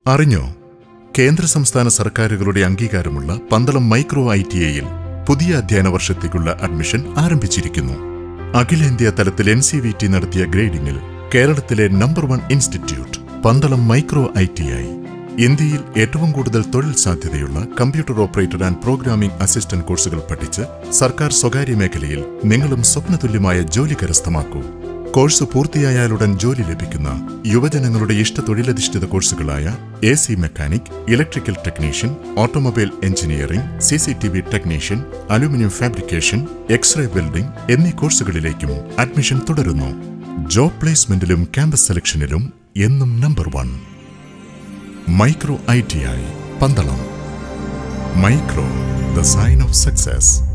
അറിഞ്ഞോ കേന്ദ്ര സംസ്ഥാന സർക്കാരുകളുടെ അംഗീകാരമുള്ള പന്തളം മൈക്രോ ഐ ടി ഐയിൽ പുതിയ അധ്യയന വർഷത്തേക്കുള്ള അഡ്മിഷൻ ആരംഭിച്ചിരിക്കുന്നു അഖിലേന്ത്യാ തലത്തിൽ എൻ സി വി ടി നടത്തിയ ഗ്രേഡിംഗിൽ കേരളത്തിലെ number one institute Pandalam micro I T I ഇന്ത്യയിൽ ഏറ്റവും കൂടുതൽ തൊഴിൽ സാധ്യതയുള്ള computer operator and programming assistant കോഴ്സുകൾ പഠിച്ച് സർക്കാർ സ്വകാര്യ മേഖലയിൽ നിങ്ങളും സ്വപ്നതുല്യമായ ജോലി കരസ്ഥമാക്കൂ കോഴ്സ് പൂർത്തിയായാലുടൻ ജോലി ലഭിക്കുന്ന യുവജനങ്ങളുടെ ഇഷ്ട തൊഴിലധിഷ്ഠിത കോഴ്സുകളായ A C mechanic electrical technician automobile engineering C C T V technician aluminium fabrication X-ray welding എന്നീ കോഴ്സുകളിലേക്കും അഡ്മിഷൻ തുടരുന്നു ജോബ് പ്ലേസ്മെന്റിലും ക്യാമ്പസ് സെലക്ഷനിലും എന്നും number one micro I T I Pandalam micro the sign of success